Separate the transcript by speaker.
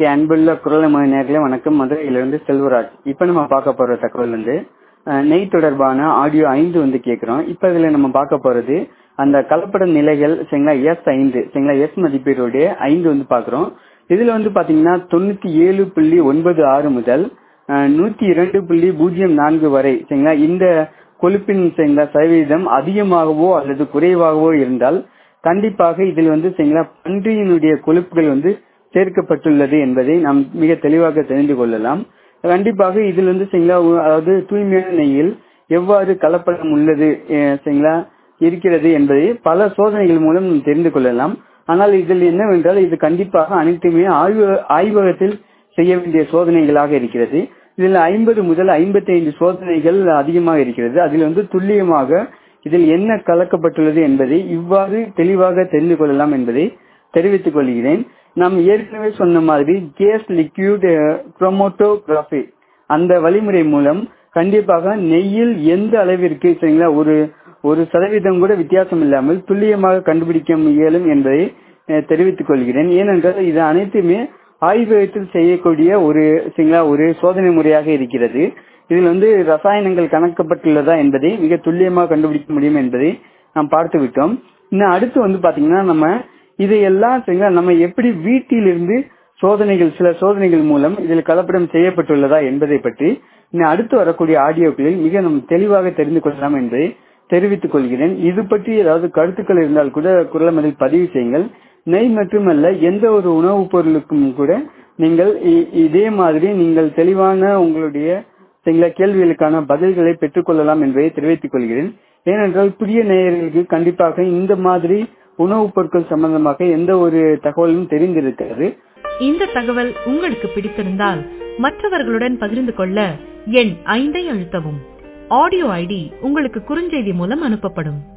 Speaker 1: okay அன்புள்ள குரல் நேர்களே வணக்கம் மதுரையிலிருந்து செல்வராஜ் இப்போ நம்ம பார்க்க போற தகவல் வந்து அஹ், நெய் தொடர்பான ஆடியோ ஐந்து வந்து கேட்கிறோம் இப்போ இதுல நம்ம பார்க்க போறது அந்த கலப்பட நிலைகள் சரிங்களா எஸ் ஐந்து சரிங்களா எஸ் மதிப்பீடுடைய ஐந்து வந்து பார்க்கிறோம் இதுல வந்து பாத்தீங்கன்னா தொண்ணூத்தி ஏழு புள்ளி ஒன்பது ஆறு முதல் அஹ், நூத்தி இரண்டு புள்ளி பூஜ்ஜியம் நான்கு வரை சரிங்களா இந்த கொழுப்பின் சரிங்களா சதவீதம் அதிகமாகவோ அல்லது குறைவாகவோ இருந்தால் கண்டிப்பாக இதில் வந்து சரிங்களா பன்றியினுடைய கொழுப்புகள் வந்து சேர்க்கப்பட்டுள்ளது என்பதை நாம் மிக தெளிவாக தெரிந்து கொள்ளலாம் கண்டிப்பாக இதில் வந்து சரிங்களா உ- அதாவது தூய்மையான நெய்யில் எவ்வாறு கலப்படம் உள்ளது அஹ், சரிங்களா இருக்கிறது என்பதை பல சோதனைகள் மூலம் நாம் தெரிந்து கொள்ளலாம் ஆனால் இதில் என்னவென்றால் இது கண்டிப்பாக அனைத்துமே ஆய்வு ஆய்வகத்தில் செய்ய வேண்டிய சோதனைகளாக இருக்கிறது இதில் ஐம்பது முதல் ஐம்பத்தி ஐந்து சோதனைகள் அதிகமாக இருக்கிறது அதில் வந்து துல்லியமாக இதில் என்ன கலக்கப்பட்டுள்ளது என்பதை இவ்வாறு தெளிவாக தெரிந்து கொள்ளலாம் என்பதை தெரிவித்துக் கொள்கிறேன் நாம் ஏற்கனவே சொன்ன மாதிரி கேஸ் லிக்யூட் குரோமோட்டோகிராபி அந்த வழிமுறை மூலம் கண்டிப்பாக நெய்யில் எந்த அளவிற்கு சரிங்களா ஒரு ஒரு சதவீதம் கூட வித்தியாசம் இல்லாமல் துல்லியமாக கண்டுபிடிக்க இயலும் என்பதை அஹ், தெரிவித்துக் கொள்கிறேன் ஏனென்றால் இது அனைத்துமே ஆய்வகத்தில் செய்யக்கூடிய ஒரு சரிங்களா ஒரு சோதனை முறையாக இருக்கிறது இதில் வந்து ரசாயனங்கள் கணக்கப்பட்டுள்ளதா என்பதை மிக துல்லியமாக கண்டுபிடிக்க முடியும் என்பதை நாம் பார்த்து விட்டோம் இன்னும் அடுத்து வந்து பாத்தீங்கன்னா நம்ம இதையெல்லாம் சரிங்களா நம்ம எப்படி வீட்டிலிருந்து சோதனைகள் சில சோதனைகள் மூலம் இதில் கலப்படம் செய்யப்பட்டுள்ளதா என்பதை பற்றி இன்னும் அடுத்து வரக்கூடிய ஆடியோக்களில் மிக நம் தெளிவாக தெரிந்து கொள்ளலாம் என்பதை தெரிவித்துக் கொள்கிறேன் இது பற்றி ஏதாவது கருத்துக்கள் இருந்தால் கூட குரலமதில் பதிவு செய்யுங்கள் நெய் மட்டுமல்ல எந்த ஒரு உணவுப் பொருளுக்கும் கூட நீங்கள் இ- இதே மாதிரி நீங்கள் தெளிவான உங்களுடைய சில கேள்விகளுக்கான பதில்களை பெற்றுக்கொள்ளலாம் என்பதை தெரிவித்துக் கொள்கிறேன் ஏனென்றால் புதிய நேயர்களுக்கு கண்டிப்பாக இந்த மாதிரி உணவுப் பொருட்கள் சம்பந்தமாக எந்த ஒரு தகவலும் தெரிந்திருக்காது
Speaker 2: இந்த தகவல் உங்களுக்கு பிடித்திருந்தால் மற்றவர்களுடன் பகிர்ந்து கொள்ள எண் ஐந்தை அழுத்தவும் ஆடியோ ஐடி உங்களுக்கு குறுஞ்செய்தி மூலம் அனுப்பப்படும்